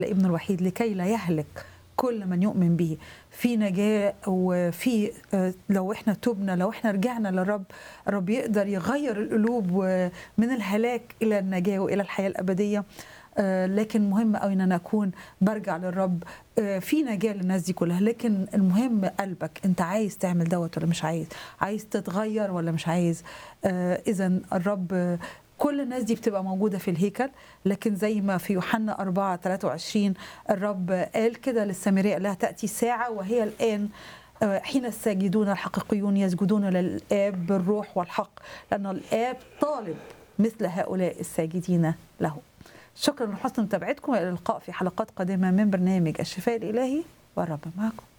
ابنه الوحيد لكي لا يهلك كل من يؤمن به في نجاة وفي آه، لو احنا تبنا لو احنا رجعنا للرب الرب يقدر يغير القلوب من الهلاك الى النجاة والى الحياة الأبدية آه، لكن مهم قوي ان انا اكون برجع للرب آه، في نجاه للناس دي كلها لكن المهم قلبك انت عايز تعمل دوت ولا مش عايز عايز تتغير ولا مش عايز اذا الرب آه، كل الناس دي بتبقى موجودة في الهيكل لكن زي ما في يوحنا 4 23 الرب قال كده للسامرية قال لها تأتي ساعة وهي الآن آه، حين الساجدون الحقيقيون يسجدون للآب بالروح والحق لأن الآب طالب مثل هؤلاء الساجدين له شكرا لحسن متابعتكم والى اللقاء في حلقات قادمه من برنامج الشفاء الالهي والرب معكم